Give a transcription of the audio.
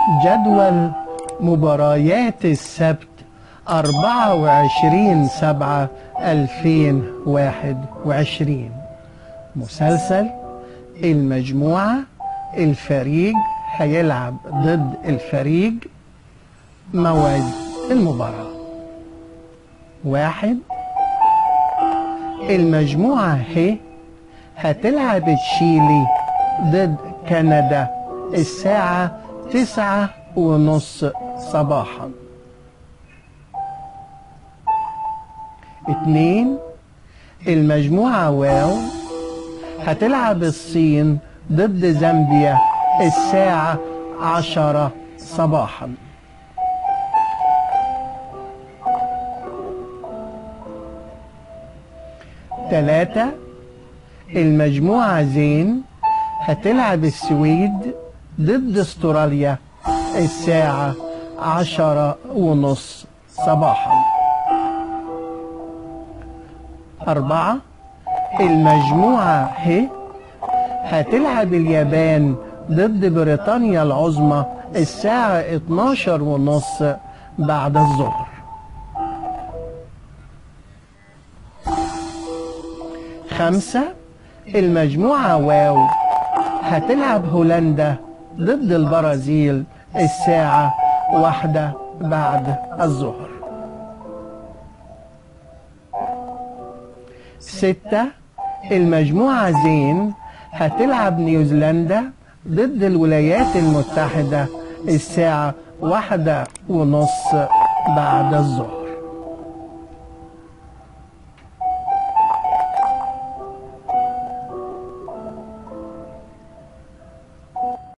جدول مباريات السبت 24 7 2021 مسلسل المجموعة الفريق هيلعب ضد الفريق موعد المباراة واحد المجموعة ه هتلعب تشيلي ضد كندا الساعة تسعة ونص صباحا اتنين المجموعة واو هتلعب الصين ضد زامبيا الساعة عشرة صباحا تلاتة المجموعة زين هتلعب السويد ضد استراليا الساعة عشرة ونص صباحا أربعة المجموعة ه هتلعب اليابان ضد بريطانيا العظمى الساعة 12 ونص بعد الظهر خمسة المجموعة واو هتلعب هولندا ضد البرازيل الساعة واحدة بعد الظهر ستة المجموعة زين هتلعب نيوزيلندا ضد الولايات المتحدة الساعة واحدة ونص بعد الظهر